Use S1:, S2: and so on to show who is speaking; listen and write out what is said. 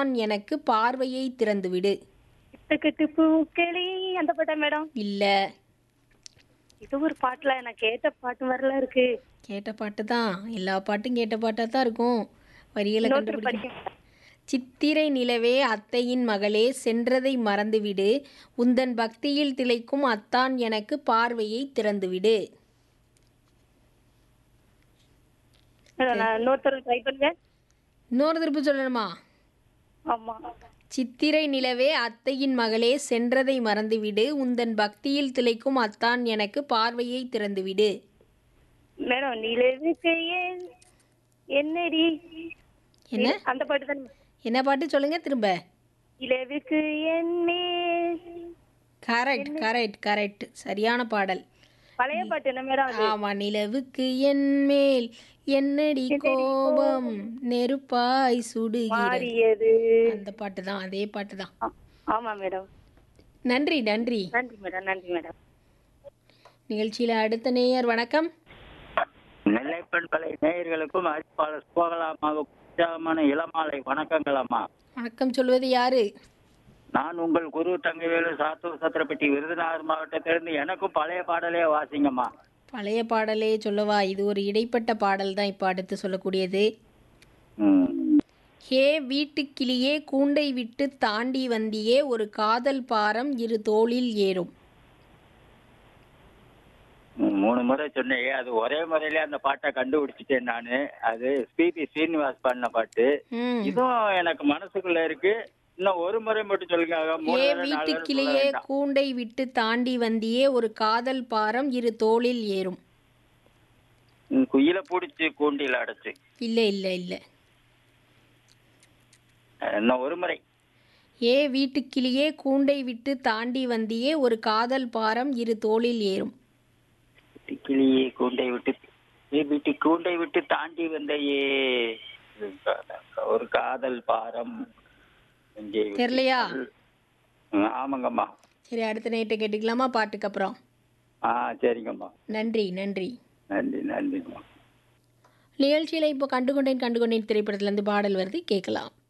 S1: அத்தான் எனக்கு பார்வையை திறந்துவிடு
S2: கிட்டு பூக்களி அந்த பாட்டா மேடம்
S1: இல்ல
S2: இது ஒரு பாட்டுல நான் கேட்ட பாட்டு மாதிரிலாம் இருக்கு
S1: கேட்ட பாட்டு தான் எல்லா பாட்டும் கேட்ட பாட்டாக தான் இருக்கும் வரிகளை
S2: இன்னொருத்தர்
S1: கண்டுபிடிக்க
S2: படிக்க
S1: சித்திரை நிலவே அத்தையின் மகளே சென்றதை மறந்துவிடு உந்தன் பக்தியில் திளைக்கும் அத்தான் எனக்கு பார்வையை திறந்துவிடு
S2: மேடம் நான் இன்னொருத்தர் ட்ரை பண்ணுங்க
S1: இன்னொரு திருப்பி சொல்லணுமா
S2: ஆமா
S1: சித்திரை நிலவே அத்தையின் மகளே சென்றதை மறந்துவிடு உந்தன் பக்தியில் திளைக்கும் அத்தான் எனக்கு பார்வையை திறந்துவிடு
S2: மேடம் நிலவுக்கு ஏன் என்னடி
S1: என்ன
S2: அந்த பாட்டு தான்
S1: என்ன பாட்டு சொல்லுங்க திரும்ப
S2: நிலவுக்கு என்ன
S1: கரெக்ட் கரெக்ட் கரெக்ட் சரியான பாடல்
S2: பழைய பாட்டு என்ன மேடம் அது
S1: ஆமா நிலவுக்கு என் மேல் என்னடி கோபம் நெருப்பாய் சுடுகிற
S2: மாறியது
S1: அந்த பாட்டு தான் அதே பாட்டு தான்
S2: ஆ- ஆமா மேடம்
S1: நன்றி நன்றி
S2: நன்றி மேடம் நன்றி மேடம்
S1: நிகழ்ச்சியில அடுத்த நேயர் வணக்கம்
S3: நெல்லை பண்பலை நேயர்களுக்கும் அறிவிப்பாளர் சுபகலாமாக உற்சாகமான இளமாலை வணக்கங்கள் அம்மா
S1: வணக்கம் சொல்வது யாரு
S3: நான் உங்கள் குரு தங்கவேலு சாத்தூர் சத்திரப்பட்டி விருதுநகர் மாவட்டத்திலிருந்து எனக்கும் பழைய பாடலே வாசிங்கம்மா
S1: பழைய பாடலே சொல்லவா இது ஒரு இடைப்பட்ட பாடல் தான் இப்போ அடுத்து சொல்லக்கூடியது
S3: ம்.
S1: ஹே வீட்டுக்கிளியே கூண்டை விட்டு தாண்டி வந்தியே ஒரு காதல் பாரம் இரு தோளில் ஏறும்
S3: ம், மூணு முறை சொன்னேன் அது ஒரே முறையிலே அந்த பாட்டை கண்டுபிடிச்சிட்டேன் நானு அது ஸ்பிபி ஸ்ரீனிவாஸ் பாடின பாட்டு
S1: ம்
S3: இதுவும் எனக்கு மனசுக்குள்ள இருக்கு இன்னும் ஒரு முறை மட்டும் சொல்லுங்க மூணு
S1: ஏ
S3: தடவை, நாலு தடவை சொல்ல
S1: வீட்டுக்கிளியே
S3: வேண்டாம்.
S1: கூண்டை விட்டு தாண்டி வந்தியே ஒரு காதல் பாரம் இரு தோளில் ஏறும்
S3: ம், குயில பிடிச்சி கூண்டில அடைச்சு
S1: இல்ல இல்ல இல்ல
S3: இன்னும் ஒரு முறை
S1: ஏ வீட்டுக்கிளியே கூண்டை விட்டு தாண்டி வந்தியே ஒரு காதல் பாரம் இரு தோளில் ஏறும்
S3: கிளியே கூண்டை விட்டு ஏ வீட்டு கூண்டை விட்டு தாண்டி வந்த ஏ ஒரு காதல் பாரம் நெஞ்சை விட்டு-
S1: தெரியலையா
S3: ம், ஆமாங்கம்மா
S1: சரி அடுத்த நைட்டை கேட்டுக்கலாமா பாட்டுக்கு அப்புறம்
S3: ஆ சரிங்கம்மா
S1: நன்றி நன்றி
S3: நன்றி நன்றிங்கம்மா
S1: நிகழ்ச்சியில் இப்போ கண்டுகொண்டேன் கண்டுகொண்டேன் திரைப்படத்துலேருந்து பாடல் வருது கேட்கலாம்